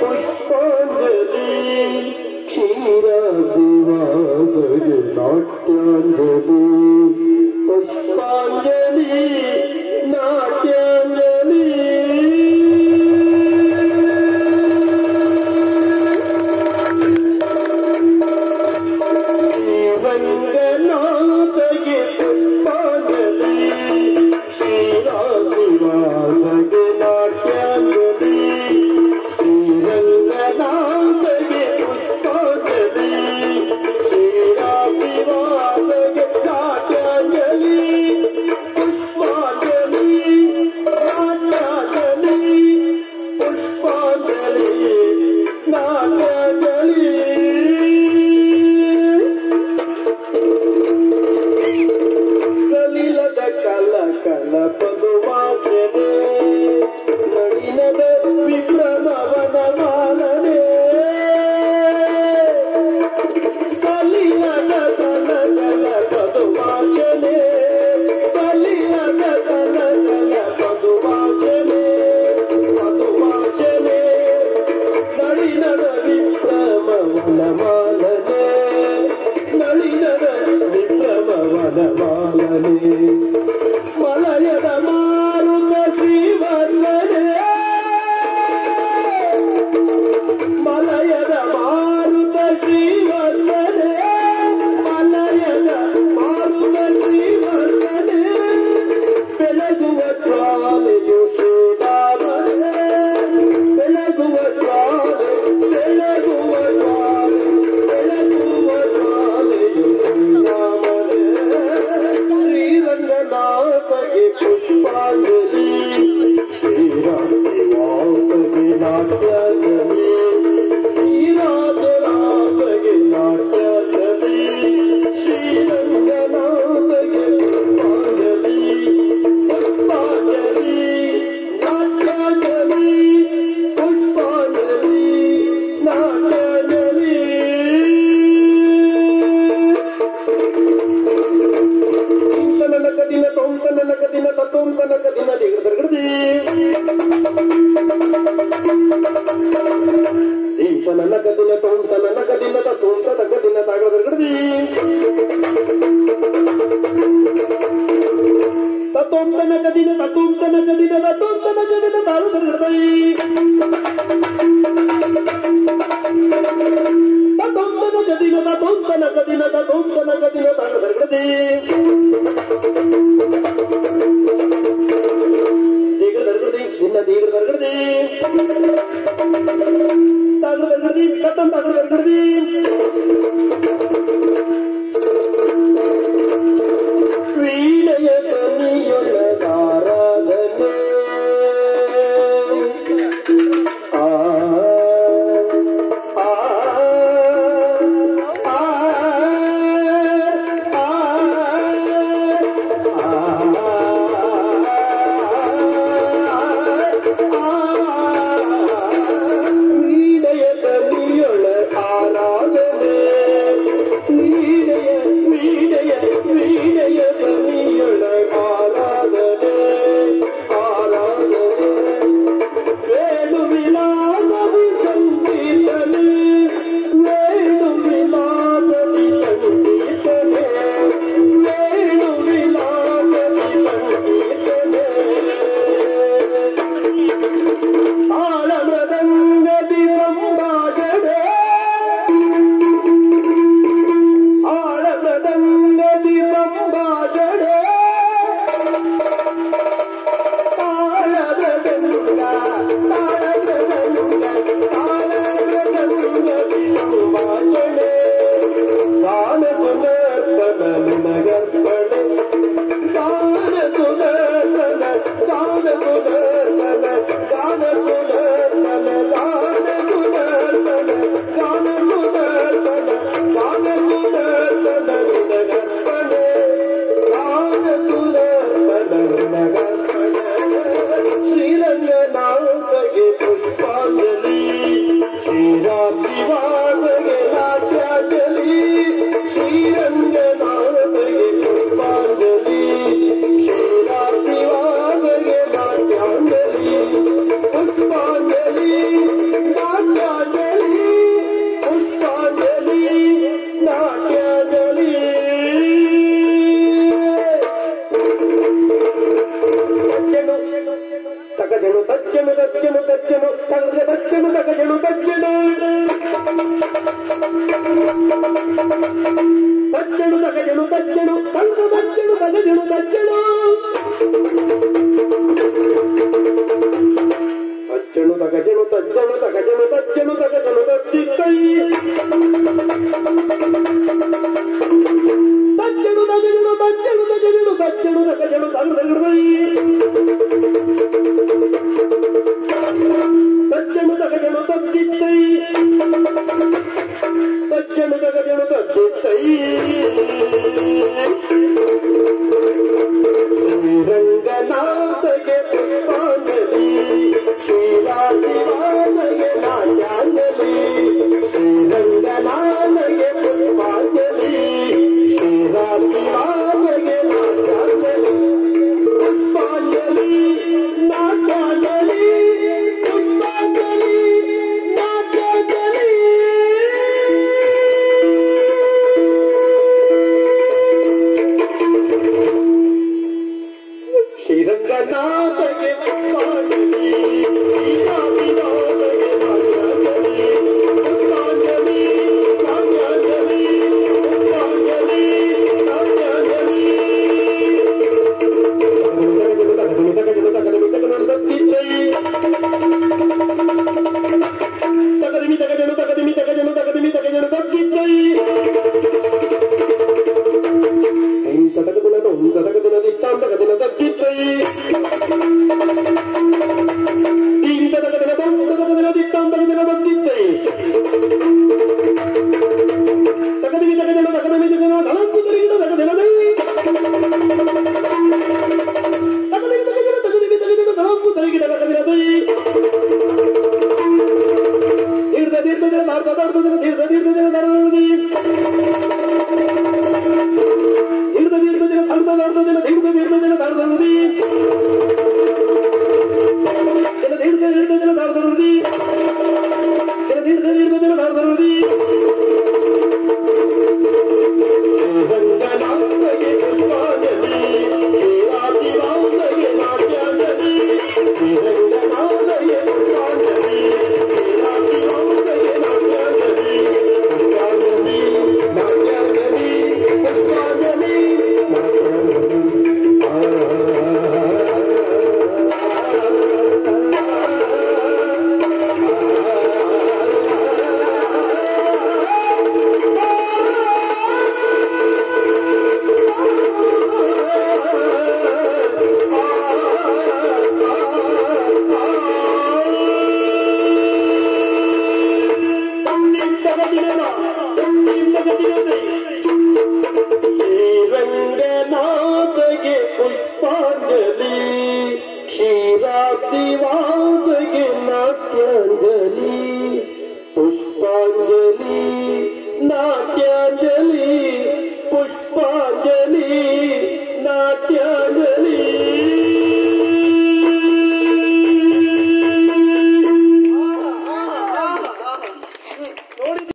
ಪುಷ್ಪಾಂಜಲಿ ಕ್ಷೀರಾದಿವಾಸಗೆ ನಾಟ್ಯಾಂಜಲಿ ಪುಷ್ಪಾಂಜಲಿ ನಾಟ್ಯಾಂಜಲಿ ರಂಗನಾಥಗೆ ಪುಷ್ಪಾಂಜಲಿ ಶ್ರೀರಾದಿವಾಸಗೆ ನಾಟ್ಯಾಂಜಲಿ ಶ್ರೀರಂಗನಾಥಗೆ ಪುಷ್ಪಾಂಜಲಿ ಶ್ರೀರಾದಿವಾಸಗೆ ನಾಟ್ಯಾಂಜಲಿ ಪುಷ್ಪಾಂಜಲಿ ನಾಟ್ಯಾಂಜಲಿ ಪುಷ್ಪಾಂಜಲಿ ನಾಟ್ಯಾಂಜಲಿ ಸಲಿಲದ ಕಲ ಕಲ ಪದುವಾಚನೆ ನಳಿನದ ವಿಕ್ರಮವನ ಮಾಲನೆ ಸಲಿಲದ ಕಲ ಕಲ ಪದುವಾಚನೆ ಸಲಿಲದ ಕಲ ಕಲ ಪದುವಾಚನೆ ಪದುವಾಚನೆ ನಳಿನದ ವಿಕ್ರಮವನ ಮಾಲನೆ ನಳಿನದ ವಿಕ್ರಮವನ ಮಾಲನೆ ಮಲಯದ ಮಾರುತ ಶ್ರೀವರ್ಧನೆ ಮಲಯದ ಮಾರುತ ಶ್ರೀವರ್ಧನೆ ಮಲಯದ ಮಾರುತ ಶ್ರೀವರ್ಧನೆ ಬೆಳಗುವ ಜ್ವಾಲೆಯು ಶ್ರೀರಾಮನೇ ಬೆಳಗುವ ಜ್ವಾಲೆ ಬೆಳಗುವ ಜ್ವಾಲೆ ಬೆಳಗುವ ಜ್ವಾಲೆಯು ಶ್ರೀರಾಮನೇ ಶ್ರೀರಂಗನಾಥಗೆ ಪುಷ್ಪಾಂಜಲಿ ಶ್ರೀರಾಮನಿವಾಸಗೆ ನಾಟ್ಯಾಂಜಲಿ ಶ್ರೀರಾಜರಾಜಗೆ ನಾಟ್ಯಾಂಜಲಿ ಶ್ರೀರಂಗನಾಥಗೆ ಪುಷ್ಪಾಂಜಲಿ ಪುಷ್ಪಾಂಜಲಿ ನಾಟ್ಯಾಂಜಲಿ ಪುಷ್ಪಾಂಜಲಿ ನಾಟ್ಯಾಂಜಲಿ ಇಂತನನ ಕದಿನ ತೊಂತನನ ಕದಿನ ತತ್ತೊಂತನ ಕದಿನ ದಿಗದರ್ಗದಿ ಇಂತನನ ಕದಿನ ತೊಂತನನ ಕದಿನ ತತ್ತೊಂತನ ಕದಿನ ತಾಗದರ್ಗದಿ ತತ್ತೊಂತನ ಕದಿನ ತತ್ತೊಂತನ ಕದಿನ ತತ್ತೊಂತನ ಕದಿನ ತಾಗದರ್ಗದಿ ತತ್ತೊಂತನ ಕದಿನ ತತ್ತೊಂತನ ಕದಿನ ತತ್ತೊಂತನ ಕದಿನ ತಾಗದರ್ಗದಿ ದೀರ್ಘದರ್ಗದಿ ನಿನ್ನ ದೀರ್ಘದರ್ಗದಿ ತಾಗದರ್ಗದಿ ಕತ್ತಂ ತಾಗದರ್ಗದಿ ವೀಣೆಯ ಕನಿಯೊಳಗಾರಾಧನೆ ಆ ಆ ಆ ವೀಣೆಯ ಕನಿಯೊಳ ಆರಾಧನೆ ತಚ್ಚನು ತಂಗ ತಚ್ಚನು ತಗಜನು ತಚ್ಚನು ತಚ್ಚನು ತಗಜನು ತಚ್ಚನು ತಂಗ ತಚ್ಚನು ತಗಜನು ತಚ್ಚನು ತಚ್ಚನು ತಗಜನು ತಜ್ಜನು ತಗಜನು ತಚ್ಚನು ತಗಜನು ತಚ್ಚಿಕ್ಕೈ ತಚ್ಚನು ತಗಜನು ತಚ್ಚನು ತಗಜನು ತಚ್ಚನು ತಗಜನು ತಂಗೈ ತಚ್ಚನು ತಗಜನು ತಚ್ಚಿತ್ತೈ ತಚ್ಚನು ತಗಜನು ತಚ್ಚಿತ್ತೈ ಶ್ರೀರಂಗನಾಥಗೆ ಪುಷ್ಪಾಂಜಲಿ ಶ್ರೀರಾಜಿವಾನಗೆ ನಾಟ್ಯಾಂಜಲಿ ಶ್ರೀರಂಗನಾಥಗೆ ಪುಷ್ಪಾಂಜಲಿ ಶ್ರೀರಾಜಿವಾನಗೆ ನಾಟ್ಯಾಂಜಲಿ ಪುಷ್ಪಾಂಜಲಿ ನಾಟ್ಯಾಂಜಲಿ ಪುಷ್ಪಾಂಜಲಿ ನಾಟ್ಯಾಂಜಲಿ ಶ್ರೀರಂಗನಾಥಗೆ ಪುಷ್ಪಾಂಜಲಿ ಶ್ರೀರಾಜಿವಾನಗೆ ನಾಟ್ಯಾಂಜಲಿ ಪುಷ್ಪಾಂಜಲಿ ನಾಟ್ಯಾಂಜಲಿ ಪುಷ್ಪಾಂಜಲಿ ನಾಟ್ಯಾಂಜಲಿ ತಗದಿಮಿ ತಗಜನು ತಗದಿಮಿ ತಗಜನು ತಗದಿಮಿ ತಗಜನು ತಗ್ಗಿದ್ದೈ ಇಂತ ತಗದಿನ ಒಂದ ತಗದಿನ ದಿತ್ತಾಂ ತಗದಿನ ತಗ್ಗಿದ್ದೈ ಇಂತ ತಗದಿನ ಒಂದ ತಗದಿನ ದಿತ್ತಾಂ ತಗದಿನ ತಗ್ಗಿದ್ದೈ ತಗದಿಮಿ ತಗಜನು ತಗದಿಮಿ ತಗಜನು ಧನಂಕು ತರಿಗಿನ ತಗದಿನದೈ ತಗದಿಮಿ ತಗಜನು ತಗದಿಮಿ ತಗಜನು ಧನಂಕು ತರಿಗಿನ ತಗದಿನದೈ ತೀರ್ಥ ತೀರ್ಥ ದಿನ ಭಾರತ ಭಾರತ ದಿನ ತೀರ್ಥ ತೀರ್ಥ ದಿನ ಧರ್ಮದಿ ತೀರ್ಥ ತೀರ್ಥ ದಿನ ಭಾರತ ಭಾರತ ದಿನ ತೀರ್ಥ ತೀರ್ಥ ದಿನ ಧರ್ಮದಿ ದಿನ ತೀರ್ಥ ತೀರ್ಥ ದಿನ ಧರ್ಮದಿ ದಿನ ತೀರ್ಥ ತೀರ್ಥ ದಿನ ಧರ್ಮದಿ ಶ್ರೀರಂಗನಾಥಗೆ ಪುಷ್ಪಾಂಜಲಿ ಶ್ರೀರಾಜಿವಾಸಗೆ ನಾಟ್ಯಾಂಜಲಿ ಶ್ರೀರಂಗನಾಥಗೆ ಪುಷ್ಪಾಂಜಲಿ ಶ್ರೀರಾಜಿವಾಸಗೆ ನಾಟ್ಯಾಂಜಲಿ ಪುಷ್ಪಾಂಜಲಿ ನಾಟ್ಯಾಂಜಲಿ ಪುಷ್ಪಾಂಜಲಿ ಶ್ರೀರಂಗನಾಥಗೆ ಪುಷ್ಪಾಂಜಲಿ ಕ್ಷೀರಾಬ್ದಿವಾಸಗೆ ನಾಟ್ಯಾಂಜಲಿ ಪುಷ್ಪಾಂಜಲಿ ನಾಟ್ಯಾಂಜಲಿ ಪುಷ್ಪ